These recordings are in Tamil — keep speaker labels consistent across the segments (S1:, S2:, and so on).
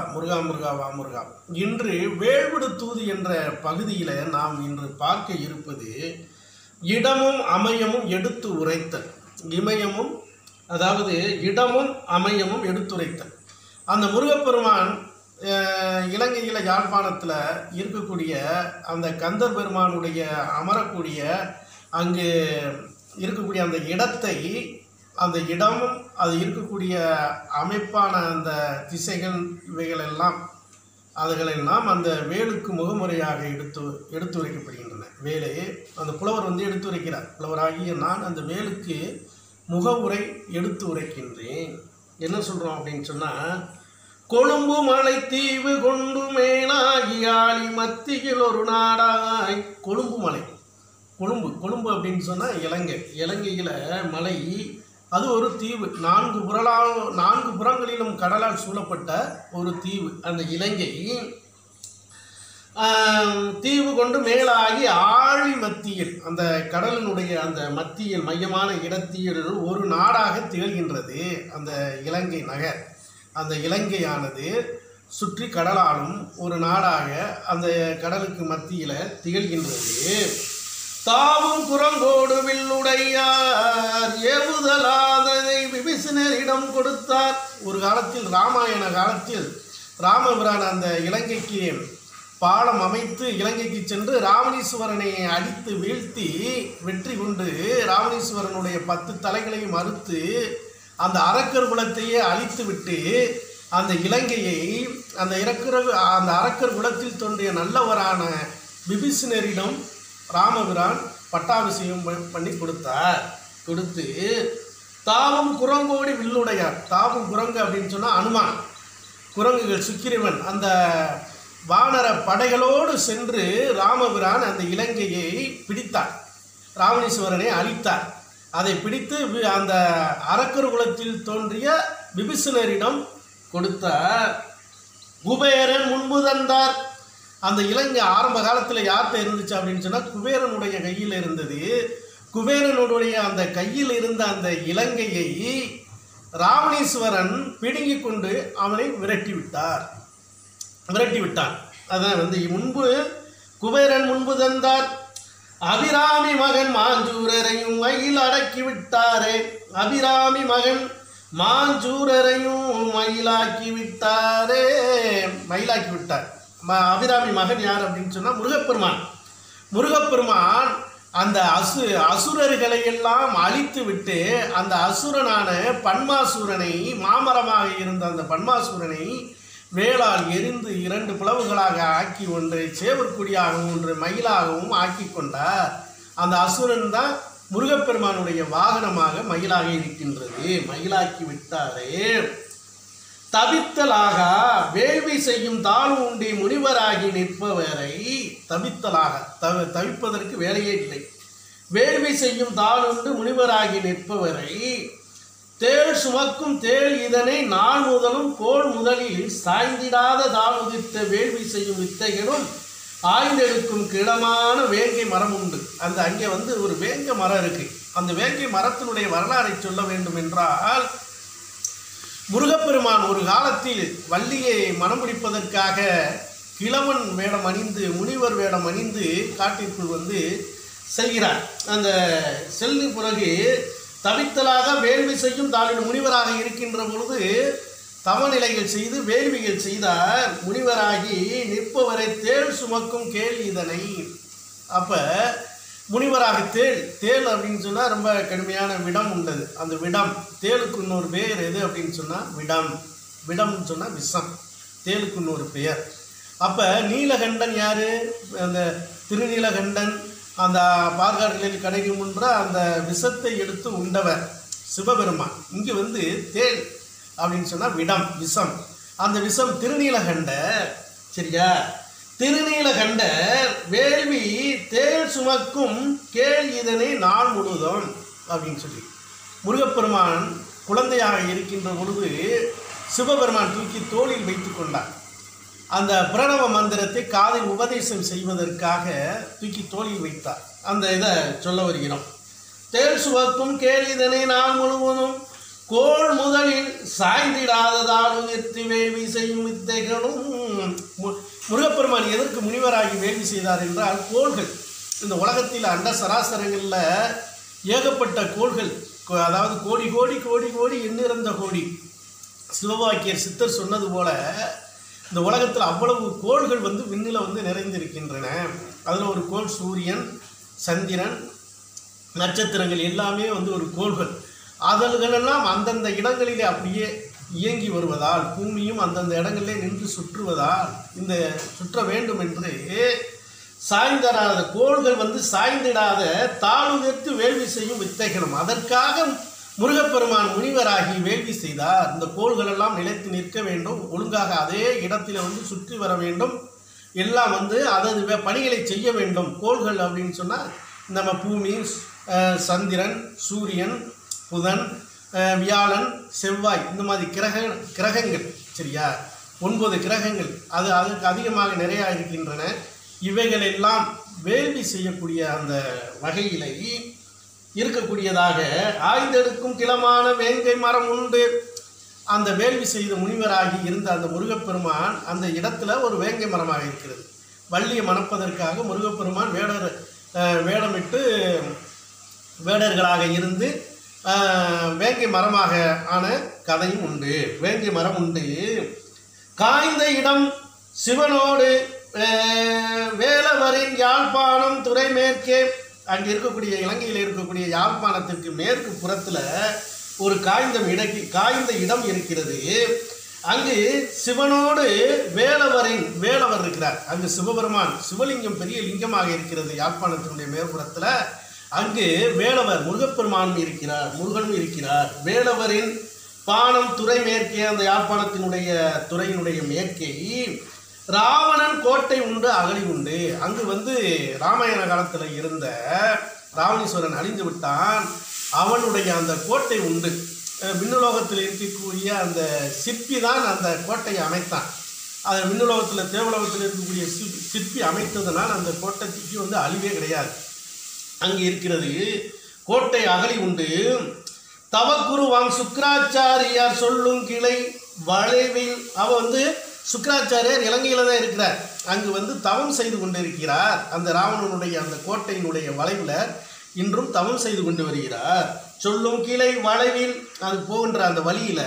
S1: முருகா முருகா வா முருகா இன்று வேள்விடு தூது என்ற பகுதியில் நாம் இன்று பார்க்க இருப்பது இடமும் அமையமும் எடுத்து உரைத்தல் இமயமும் அதாவது இடமும் அமையமும் எடுத்துரைத்தல் அந்த முருகப்பெருமான் அஹ், இலங்கையில யாழ்ப்பாணத்தில் இருக்கக்கூடிய அந்த கந்தர் பெருமானுடைய அமரக்கூடிய அங்கு இருக்கக்கூடிய அந்த இடத்தை அந்த இடம் அது இருக்கக்கூடிய அமைப்பான அந்த திசைகள் இவைகளெல்லாம் அதுகளெல்லாம் அந்த வேலுக்கு முகமுறையாக எடுத்து எடுத்துரைக்கப்படுகின்றன வேலை அந்த புலவர் வந்து எடுத்துரைக்கிறார் புலவராகிய நான் அந்த வேலுக்கு முகவுரை எடுத்து உரைக்கின்றேன் என்ன சொல்கிறோம் அப்படின்னு சொன்னால் கொழும்பு மலை தீவு கொண்டு மேலாகி ஆளி மத்தியில் ஒரு நாடாய் கொழும்பு மலை கொழும்பு கொழும்பு அப்படின்னு சொன்னால் இலங்கை இலங்கையில் மலை அது ஒரு தீவு நான்கு புறலா நான்கு புறங்களிலும் கடலால் சூழப்பட்ட ஒரு தீவு அந்த இலங்கை ஆம், தீவு கொண்டு மேலாகி ஆழி மத்தியில் அந்த கடலினுடைய அந்த மத்தியில் மையமான இடத்தில் ஒரு நாடாக திகழ்கின்றது அந்த இலங்கை நகர் அந்த இலங்கையானது சுற்றி கடலாலும் ஒரு நாடாக அந்த கடலுக்கு மத்தியில் திகழ்கின்றது தாவும் குரங்கோடு வில்லுடையார் ஏவுதலாததை விபீஷணரிடம் கொடுத்தார் ஒரு காலத்தில் ராமாயண காலத்தில் ராமபிரான் அந்த இலங்கைக்கு பாலம் அமைத்து இலங்கைக்கு சென்று ராவணீஸ்வரனை அடித்து வீழ்த்தி வெற்றி கொண்டு ராவணீஸ்வரனுடைய பத்து தலைகளையும் அறுத்து அந்த அரக்கர் குலத்தையே அழித்து விட்டு அந்த இலங்கையை அந்த இறக்குற அந்த அரக்கர் குலத்தில் தோன்றிய நல்லவரான விபீஷணரிடம் ராமபிரான் பட்டாபிஷேகம் ப- பண்ணி கொடுத்தார் கொடுத்து தாவும் குரங்கோடி வில்லுடையார் தாவும் குரங்கு அப்படின்னு சொன்னால் அனுமான் குரங்குகள் சுக்கிரவன் அந்த வானர படைகளோடு சென்று ராமபிரான் அந்த இலங்கையை பிடித்தார் ராவணீஸ்வரனை அழித்தார் அதை பிடித்து வி- அந்த அரக்கர் குலத்தில் தோன்றிய விபீஷணரிடம் கொடுத்தார் குபேரன் முன்பு தந்தார் அந்த இலங்கை ஆரம்ப காலத்தில் யார்கிட்ட இருந்துச்சு அப்படின்னு சொன்னால் குபேரனுடைய கையில் இருந்தது குபேரனுடைய அந்த கையில் இருந்த அந்த இலங்கையை ராவணீஸ்வரன் பிடுங்கி கொண்டு அவனை விரட்டி விட்டார் விரட்டி விட்டான் அதான் வந்து முன்பு குபேரன் முன்பு தந்தார் அபிராமி மகன் மாஞ்சூரரையும் மயில் அடக்கி விட்டாரே அபிராமி மகன் மாஞ்சூரரையும் மயிலாக்கி விட்டாரே மயிலாக்கி விட்டார் ம அபிராமி மகன் யார் அப்படின்னு சொன்னால் முருகப்பெருமான் முருகப்பெருமான் அந்த அசு அசுரர்களை எல்லாம் அழித்து விட்டு அந்த அசுரனான பன்மாசூரனை மாமரமாக இருந்த அந்த பன்மாசூரனை வேளால் எரிந்து இரண்டு பிளவுகளாக ஆக்கி ஒன்றை சேவற்குடியாகவும் ஒன்று மயிலாகவும் ஆக்கி கொண்டார் அந்த அசுரன் தான் முருகப்பெருமானுடைய வாகனமாக மயிலாக இருக்கின்றது மயிலாக்கி விட்டாரே தவித்தலாக வேள்வி செய்யும் தாழ் உண்டி முனிவராகி நிற்பவரை தவித்தலாக தவ தவிப்பதற்கு வேலையே இல்லை வேள்வி செய்யும் தாழ் உண்டு முனிவராகி நிற்பவரை தேள் சுமக்கும் தேள் இதனை நாள் முதலும் கோள் முதலில் சாய்ந்திடாத தாழ் உதித்த வேள்வி செய்யும் வித்தைகளும் ஆய்ந்தெடுக்கும் கிடமான வேங்கை மரம் உண்டு அந்த அங்கே வந்து ஒரு வேங்கை மரம் இருக்கு அந்த வேங்கை மரத்தினுடைய வரலாறை சொல்ல வேண்டும் என்றால் முருகப்பெருமான் ஒரு காலத்தில் வள்ளியை மனம் முடிப்பதற்காக கிழவன் வேடம் அணிந்து முனிவர் வேடம் அணிந்து காட்டிற்குள் வந்து செல்கிறார் அந்த செல்லு பிறகு தவித்தலாக வேள்வி செய்யும் தாளின் முனிவராக இருக்கின்ற பொழுது தவநிலைகள் செய்து வேள்விகள் செய்தார் முனிவராகி நிற்பவரை தேள் சுமக்கும் கேள் இதனை அப்போ முனிவராக தேள் தேள் அப்படின்னு சொன்னால் ரொம்ப கடுமையான விடம் உண்டது அந்த விடம் தேளுக்கு இன்னொரு பெயர் எது அப்படின்னு சொன்னால் விடம் விடம்னு சொன்னால் விஷம் தேளுக்கு இன்னொரு பெயர் அப்போ நீலகண்டன் யார் அந்த திருநீலகண்டன் அந்த பார்காடுகளில் கடைக்கு முன்ற அந்த விஷத்தை எடுத்து உண்டவர் சிவபெருமான் இங்கே வந்து தேள் அப்படின்னு சொன்னால் விடம் விஷம் அந்த விஷம் திருநீலகண்ட சரியா திருநீலகண்ட வேள்வி தேள் சுமக்கும் கேள் இதனை நாள் முழுவதும் அப்படின்னு சொல்லி முருகப்பெருமான் குழந்தையாக இருக்கின்ற பொழுது சிவபெருமான் தூக்கி தோளில் வைத்து கொண்டார் அந்த பிரணவ மந்திரத்தை காதில் உபதேசம் செய்வதற்காக தூக்கி தோளில் வைத்தார் அந்த இதை சொல்ல வருகிறோம் தேள் சுவக்கும் கேள் இதனை நாள் முழுவதும் கோள் முதலில் சாய்ந்திடாததால் உயர்த்தி வேள்வி செய்யும் வித்தைகளும் மு- முருகப்பெருமான் எதற்கு முனிவராகி வேள்வி செய்தார் என்றால் கோள்கள் இந்த உலகத்தில் அண்ட சராசரங்களில் ஏகப்பட்ட கோள்கள் கோ- அதாவது கோடி கோடி கோடி கோடி எண்ணிறந்த கோடி சிவபாக்கியர் சித்தர் சொன்னது போல இந்த உலகத்தில் அவ்வளவு கோள்கள் வந்து விண்ணில் வந்து நிறைந்திருக்கின்றன அதில் ஒரு கோள் சூரியன் சந்திரன் நட்சத்திரங்கள் எல்லாமே வந்து ஒரு கோள்கள் அதல்களெல்லாம் அந்தந்த இடங்களிலே அப்படியே இயங்கி வருவதால் பூமியும் அந்தந்த இடங்களிலே நின்று சுற்றுவதால் இந்த சுற்ற வேண்டும் என்று சாய்ந்தராத கோள்கள் வந்து சாய்ந்திடாத தாளுயர்த்து வேள்வி செய்யும் வித்தைகளும் அதற்காக முருகப்பெருமான் முனிவராகி வேள்வி செய்தார் இந்த கோள்கள் எல்லாம் நிலைத்து நிற்க வேண்டும் ஒழுங்காக அதே இடத்துல வந்து சுற்றி வர வேண்டும் எல்லாம் வந்து அதது வே- பணிகளை செய்ய வேண்டும் கோள்கள் அப்படின்னு சொன்னால் நம்ம பூமி அஹ், சந்திரன் சூரியன் புதன் அஹ், வியாழன் செவ்வாய் இந்த மாதிரி கிரக கிரகங்கள் சரியா ஒன்பது கிரகங்கள் அது அதுக்கு அதிகமாக நிறையா இருக்கின்றன இவைகள் எல்லாம் வேள்வி செய்யக்கூடிய அந்த வகையிலே இருக்கக்கூடியதாக ஆய்ந்தெடுக்கும் கிளமான வேங்கை மரம் உண்டு அந்த வேள்வி செய்த முனிவராகி இருந்த அந்த முருகப்பெருமான் அந்த இடத்துல ஒரு வேங்கை மரமாக இருக்கிறது வள்ளியை மணப்பதற்காக முருகப்பெருமான் வேடர் அஹ், வேடமிட்டு வேடர்களாக இருந்து அஹ், வேங்கை மரமாக ஆன கதையும் உண்டு வேங்கை மரம் உண்டு காய்ந்த இடம் சிவனோடு அஹ், வேலவரின் யாழ்ப்பாணம் துறை மேற்கே அங்கே இருக்கக்கூடிய இலங்கையில் இருக்கக்கூடிய யாழ்ப்பாணத்திற்கு மேற்கு புறத்தில் ஒரு காய்ந்த இடக்கு காய்ந்த இடம் இருக்கிறது அங்கு சிவனோடு வேலவரின் வேலவர் இருக்கிறார் அங்கு சிவபெருமான் சிவலிங்கம் பெரிய லிங்கமாக இருக்கிறது யாழ்ப்பாணத்தினுடைய மேற்புறத்தில் அங்கு வேலவர் முருகப்பெருமானும் இருக்கிறார் முருகனும் இருக்கிறார் வேலவரின் பானம் துறை மேற்கே அந்த யாழ்ப்பாணத்தினுடைய துறையினுடைய மேற்கே ராவணன் கோட்டை உண்டு அகழி உண்டு அங்கு வந்து ராமாயண காலத்தில் இருந்த ராவணீஸ்வரன் அழிந்து விட்டான் அவனுடைய அந்த கோட்டை உண்டு அஹ் விண்ணுலோகத்தில் இருக்கக்கூடிய அந்த சிற்பி தான் அந்த கோட்டையை அமைத்தான் அது விண்ணுலோகத்தில் தேவலோகத்தில் இருக்கக்கூடிய சிற்பி சிற்பி அமைத்ததனால் அந்த கோட்டைக்கு வந்து அழிவே கிடையாது அங்கே இருக்கிறது கோட்டை அகழி உண்டு தவக்குருவாம் சுக்கராச்சாரியார் சொல்லும் கிளை வளைவில் அவ வந்து சுக்கராச்சாரியார் இலங்கையில் தான் இருக்கிறார் அங்கு வந்து தவம் செய்து கொண்டிருக்கிறார் அந்த ராவணனுடைய அந்த கோட்டையினுடைய வளைவில் இன்றும் தவம் செய்து கொண்டு வருகிறார் சொல்லும் கிளை வளைவில் அது போகின்ற அந்த வழியில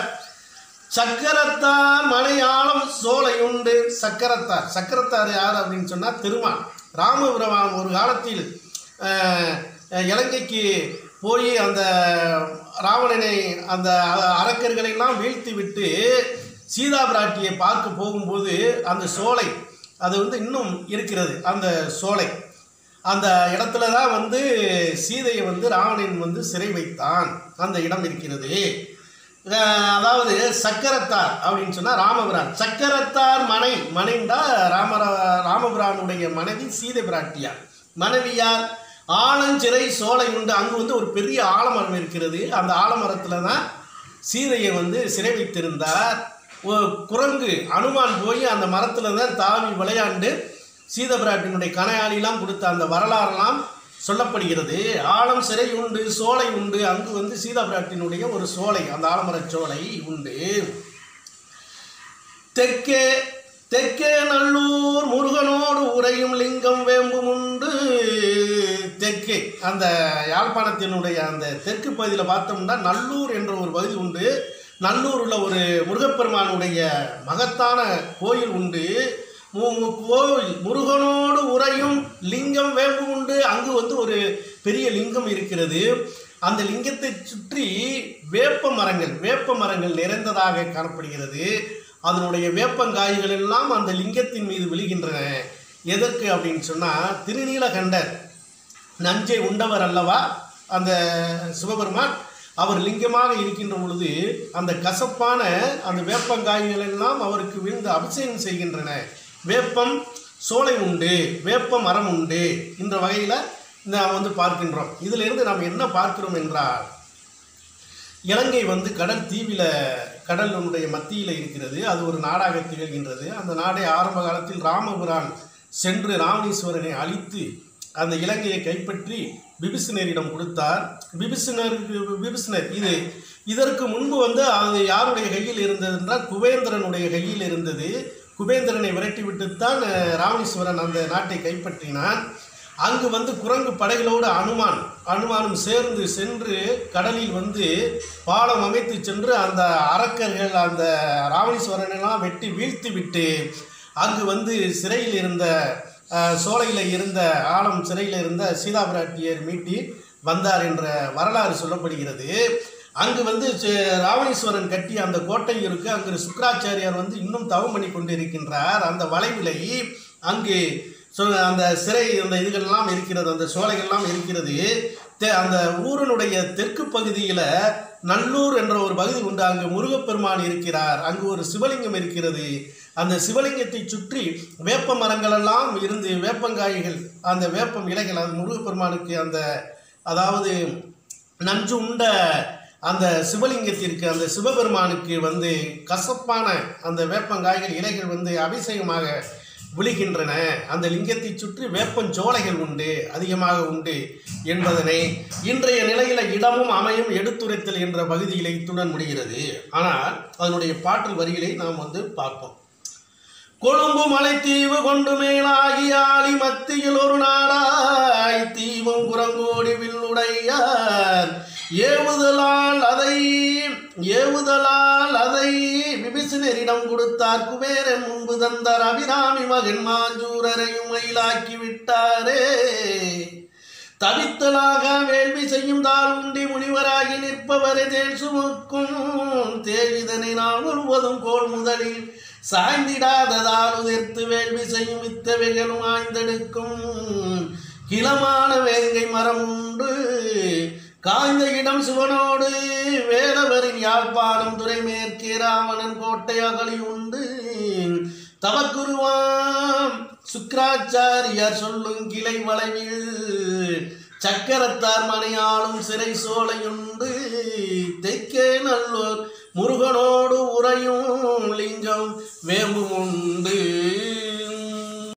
S1: சக்கரத்தார் மலையாளம் சோலையுண்டு சக்கரத்தார் சக்கரத்தார் யார் அப்படின்னு சொன்னால் திருமான் ராமபுரம் ஒரு காலத்தில் அஹ், அஹ், இலங்கைக்கு போய் அந்த ராவணனை அந்த அ- அரக்கர்களை எல்லாம் வீழ்த்தி விட்டு சீதா பிராட்டியை பார்க்க போகும்போது அந்த சோலை அது வந்து இன்னும் இருக்கிறது அந்த சோலை அந்த இடத்துல தான் வந்து சீதையை வந்து ராவணன் வந்து சிறை வைத்தான் அந்த இடம் இருக்கிறது அஹ் அதாவது சக்கரத்தார் அப்படின்னு சொன்னால் ராமபிரான் சக்கரத்தார் மனை மனைண்டா ராம ராமபிரானுடைய மனைவி சீதை பிராட்டியார் மனைவியார் ஆலஞ்சிறை சோலை உண்டு அங்கு வந்து ஒரு பெரிய ஆலமரம் இருக்கிறது அந்த ஆலமரத்தில் தான் சீதையை வந்து சிறை வைத்திருந்தார் ஒரு குரங்கு அனுமான் போய் அந்த மரத்தில் தான் தாவி விளையாண்டு சீதபிராட்டினுடைய கனையாளிலாம் கொடுத்த அந்த வரலாறெல்லாம் சொல்லப்படுகிறது ஆழம் சிறை உண்டு சோலை உண்டு அங்கு வந்து சீதாபிராட்டினுடைய ஒரு சோலை அந்த ஆலமரச் சோலை உண்டு தெற்கே தெற்கே நல்லூர் முருகனோடு உறையும் லிங்கம் வேம்பும் உண்டு தெற்கே அந்த யாழ்ப்பாணத்தினுடைய அந்த தெற்கு பகுதியில் பார்த்தோம்னா நல்லூர் என்ற ஒரு பகுதி உண்டு நல்லூரில் ஒரு முருகப்பெருமானுடைய மகத்தான கோயில் உண்டு மு- மு- கோவில் முருகனோடு உறையும் லிங்கம் வேம்பு உண்டு அங்கு வந்து ஒரு பெரிய லிங்கம் இருக்கிறது அந்த லிங்கத்தை சுற்றி வேப்ப மரங்கள் வேப்ப மரங்கள் நிறைந்ததாக காணப்படுகிறது அதனுடைய வேப்பங்காய்கள் எல்லாம் அந்த லிங்கத்தின் மீது விழுகின்றன எதற்கு அப்படின்னு சொன்னால் திருநீலகண்டர் நஞ்சை உண்டவர் அல்லவா அந்த சிவபெருமான் அவர் லிங்கமாக இருக்கின்ற பொழுது அந்த கசப்பான அந்த வேப்பங்காய்கள் எல்லாம் அவருக்கு விழுந்து அபிஷேகம் செய்கின்றன வேப்பம் சோலை உண்டு வேப்ப மரம் உண்டு என்ற வகையில் நாம் வந்து பார்க்கின்றோம் இதிலிருந்து நாம் என்ன பார்க்கிறோம் என்றால் இலங்கை வந்து கடல் தீவில கடலினுடைய மத்தியில் இருக்கிறது அது ஒரு நாடாக திகழ்கின்றது அந்த நாடை ஆரம்ப காலத்தில் ராமபுரான் சென்று ராமணீஸ்வரனை அழித்து அந்த இலங்கையை கைப்பற்றி பிபிசினரிடம் கொடுத்தார் பிபிசினருக்கு பிபிசினர் இது இதற்கு முன்பு வந்து அது யாருடைய கையில் இருந்தது என்றால் குபேந்திரனுடைய கையில் இருந்தது குபேந்திரனை விரட்டிவிட்டுத்தான் அஹ், ராமேஸ்வரன் அந்த நாட்டை கைப்பற்றினான் அங்கு வந்து குரங்கு படைகளோடு அனுமான் அனுமானும் சேர்ந்து சென்று கடலில் வந்து பாலம் அமைத்து சென்று அந்த அரக்கர்கள் அந்த ராவணீஸ்வரனெல்லாம் வெட்டி வீழ்த்தி விட்டு அங்கு வந்து சிறையில் இருந்த அஹ், சோலையில் இருந்த ஆலம் சிறையில் இருந்த சீதா பிராட்டியர் மீட்டி வந்தார் என்ற வரலாறு சொல்லப்படுகிறது அங்கு வந்து சே- ராவணீஸ்வரன் கட்டிய அந்த கோட்டை இருக்கு அங்கு சுக்கராச்சாரியார் வந்து இன்னும் தவம் பண்ணி கொண்டிருக்கின்றார் அந்த வளைவிலை அங்கு சொ- அந்த சிறை அந்த இதுகள்லாம் இருக்கிறது அந்த சோலைகள்லாம் இருக்கிறது தெ- அந்த ஊரினுடைய தெற்கு பகுதியில் நல்லூர் என்ற ஒரு பகுதி உண்டு அங்கு முருகப்பெருமான் இருக்கிறார் அங்கு ஒரு சிவலிங்கம் இருக்கிறது அந்த சிவலிங்கத்தை சுற்றி வேப்ப மரங்கள் எல்லாம் இருந்து வேப்பங்காய்கள் அந்த வேப்பம் இலைகள் அது முருகப்பெருமானுக்கு அந்த அதாவது நஞ்சு உண்ட அந்த சிவலிங்கத்திற்கு அந்த சிவபெருமானுக்கு வந்து கசப்பான அந்த வேப்பங்காய்கள் இலைகள் வந்து அபிஷேகமாக விழுகின்றன அந்த லிங்கத்தை சுற்றி வேப்பஞ்சோலைகள் உண்டு அதிகமாக உண்டு என்பதனை இன்றைய நிலையில இடமும் அமையும் எடுத்துரைத்தல் என்ற பகுதியில் இத்துடன் முடிகிறது ஆனால் அதனுடைய பாடல் வரிகளை நாம் வந்து பார்ப்போம் கொழும்பு மலைத்தீவு கொண்டு மேலாகி ஆளி மத்தியில் ஒரு நாடாய் தீவும் குரங்கோடி வில்லுடையார் ஏவுதலால் அதை ஏவுதலால் அதை விபிசினரிடம் கொடுத்தார் குபேரன் முன்பு தந்தார் அபிராமி மகன் மாஞ்சூரரையும் மயிலாக்கி விட்டாரே தவித்தலாக வேள்வி செய்யும் தாள் உண்டி முனிவராகி நிற்பவரை தேல் சுமக்கும் தேவிதனை நாள் முழுவதும் கோள் முதலில் சாய்ந்திடாததால் உதிர்த்து வேள்வி செய்யும் இத்தவைகளும் ஆய்ந்தெடுக்கும் கிளமான வேங்கை மரம் உண்டு காய்ந்த இடம் சிவனோடு வேலவரின் யாழ்ப்பாணம் துறை மேற்கே ராவணன் கோட்டை அகழி உண்டு தவக்குருவாம் சுக்கராச்சாரியார் சொல்லும் கிளை வளைவில் சக்கரத்தார் மணியாளும் சிறை சோலையுண்டு தெற்கே நல்லூர் முருகனோடு உறையும் லிங்கம் வேம்பும் உண்டு